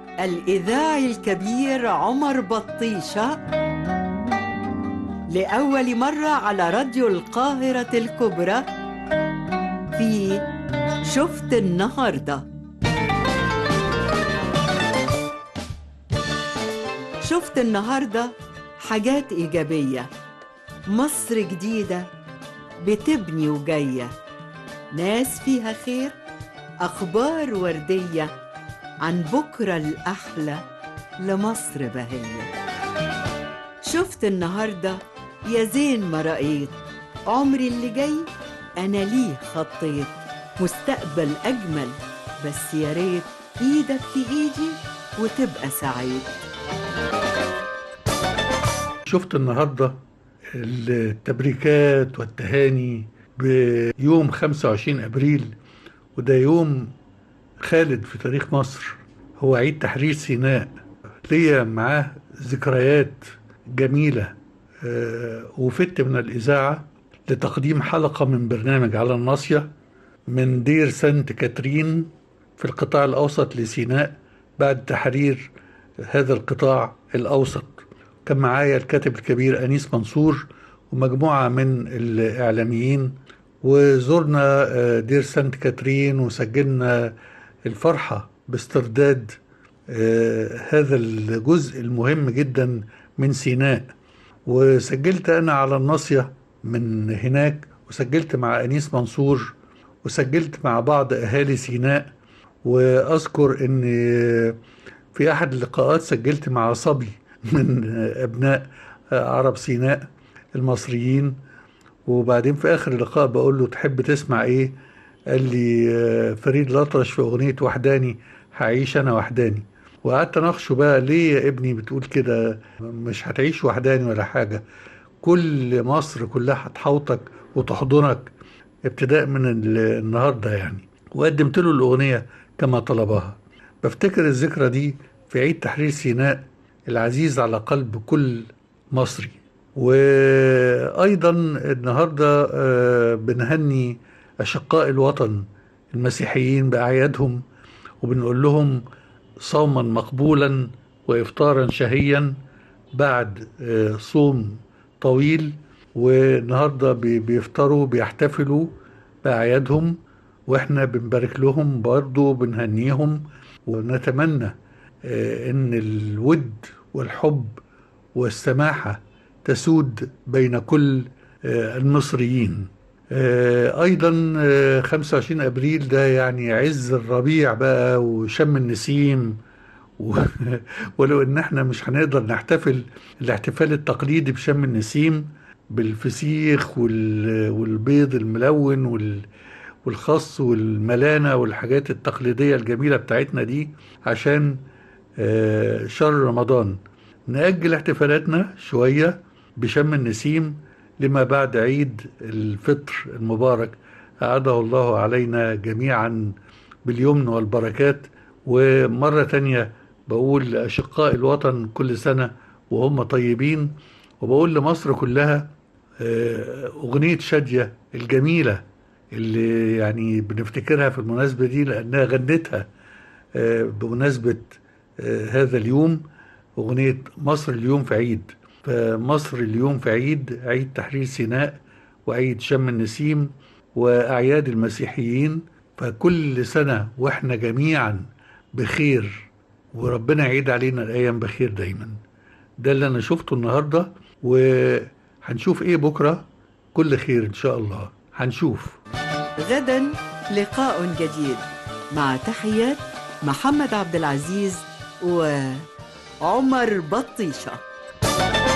الإذاعي الكبير عمر بطيشة لأول مرة على راديو القاهرة الكبرى في شفت النهارده شفت النهارده حاجات إيجابية مصر جديدة بتبني وجاية ناس فيها خير أخبار وردية عن بكرة الأحلى لمصر بهية شفت النهاردة يا زين ما رأيت عمري اللي جاي أنا ليه خطيت مستقبل أجمل بس يا ريت إيدك في إيدي وتبقى سعيد شفت النهارده التبريكات والتهاني بيوم 25 ابريل وده يوم خالد في تاريخ مصر هو عيد تحرير سيناء ليا معاه ذكريات جميلة آه، وفدت من الإذاعة لتقديم حلقة من برنامج على الناصية من دير سانت كاترين في القطاع الأوسط لسيناء بعد تحرير هذا القطاع الأوسط كان معايا الكاتب الكبير أنيس منصور ومجموعة من الإعلاميين وزرنا آه، دير سانت كاترين وسجلنا الفرحة باسترداد آه، هذا الجزء المهم جدا من سيناء وسجلت أنا على الناصية من هناك وسجلت مع أنيس منصور وسجلت مع بعض أهالي سيناء وأذكر أن في أحد اللقاءات سجلت مع صبي من أبناء عرب سيناء المصريين وبعدين في آخر اللقاء بقول له تحب تسمع إيه قال لي آه، فريد الأطرش في أغنية وحداني هعيش أنا وحداني وقعدت اناقشه بقى ليه يا ابني بتقول كده مش هتعيش وحداني ولا حاجه كل مصر كلها هتحوطك وتحضنك ابتداء من ال- النهارده يعني وقدمت له الاغنيه كما طلبها بفتكر الذكرى دي في عيد تحرير سيناء العزيز على قلب كل مصري وايضا النهارده آه، بنهني اشقاء الوطن المسيحيين باعيادهم وبنقول لهم صوما مقبولا وافطارا شهيا بعد آه، صوم طويل والنهارده بي- بيفطروا بيحتفلوا باعيادهم واحنا بنبارك لهم برضه بنهنيهم ونتمنى آه، ان الود والحب والسماحه تسود بين كل آه، المصريين آه، ايضا آه، 25 ابريل ده يعني عز الربيع بقى وشم النسيم و... ولو ان احنا مش هنقدر نحتفل الاحتفال التقليدي بشم النسيم بالفسيخ وال... والبيض الملون وال... والخس والملانة والحاجات التقليدية الجميلة بتاعتنا دي عشان آه، شهر رمضان نأجل احتفالاتنا شوية بشم النسيم لما بعد عيد الفطر المبارك أعاده الله علينا جميعا باليمن والبركات ومرة تانية بقول لأشقاء الوطن كل سنة وهم طيبين وبقول لمصر كلها آه، أغنية شادية الجميلة اللي يعني بنفتكرها في المناسبة دي لأنها غنتها آه، بمناسبة آه، هذا اليوم أغنية مصر اليوم في عيد فمصر اليوم في عيد عيد تحرير سيناء وعيد شم النسيم وأعياد المسيحيين فكل سنة وإحنا جميعا بخير وربنا يعيد علينا الأيام بخير دايما ده اللي أنا شفته النهاردة وهنشوف إيه بكرة كل خير إن شاء الله هنشوف غدا لقاء جديد مع تحيات محمد عبد العزيز وعمر بطيشه